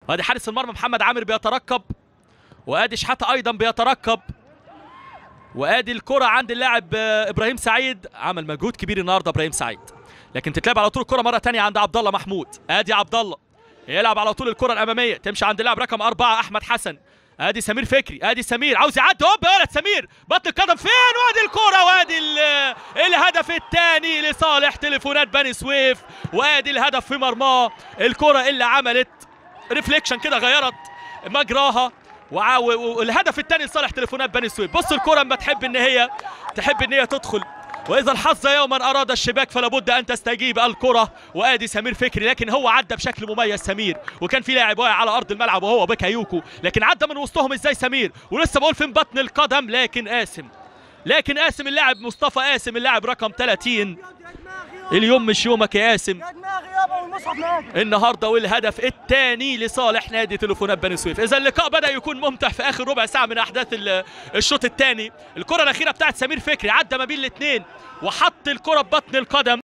ادي حارس المرمى محمد عامر بيترقب وادي شحاته ايضا بيترقب وادي الكره عند اللاعب آه، ابراهيم سعيد عمل مجهود كبير النهارده ابراهيم سعيد لكن تتلعب على طول الكره مره تانية عند عبد الله محمود ادي عبد الله يلعب على طول الكره الاماميه تمشي عند اللاعب رقم أربعة احمد حسن ادي سمير فكري ادي سمير عاوز يعدي هوب يا ولد سمير بطن القدم فين وادي الكره وادي ال- الهدف الثاني لصالح تليفونات بني سويف وادي الهدف في مرماه الكره اللي عملت ريفليكشن كده غيرت مجراها وع- و- والهدف الثاني لصالح تليفونات بني سويف بص الكره اما تحب ان هي تحب ان هي تدخل واذا الحظ يوما اراد الشباك فلا بد ان تستجيب الكره وادي سمير فكري لكن هو عدى بشكل مميز سمير وكان في لاعب واقع على ارض الملعب وهو بكايوكو لكن عدى من وسطهم ازاي سمير ولسه بقول فين بطن القدم لكن قاسم لكن قاسم اللاعب مصطفى قاسم اللاعب رقم 30 اليوم مش يومك يا قاسم يا دماغي يابا والمصحف معاك النهارده والهدف الثاني لصالح نادي تليفونات بني سويف اذا اللقاء بدا يكون ممتع في اخر ربع ساعه من احداث ال- الشوط الثاني الكره الاخيره بتاعت سمير فكري عدى ما بين الاثنين وحط الكره ببطن القدم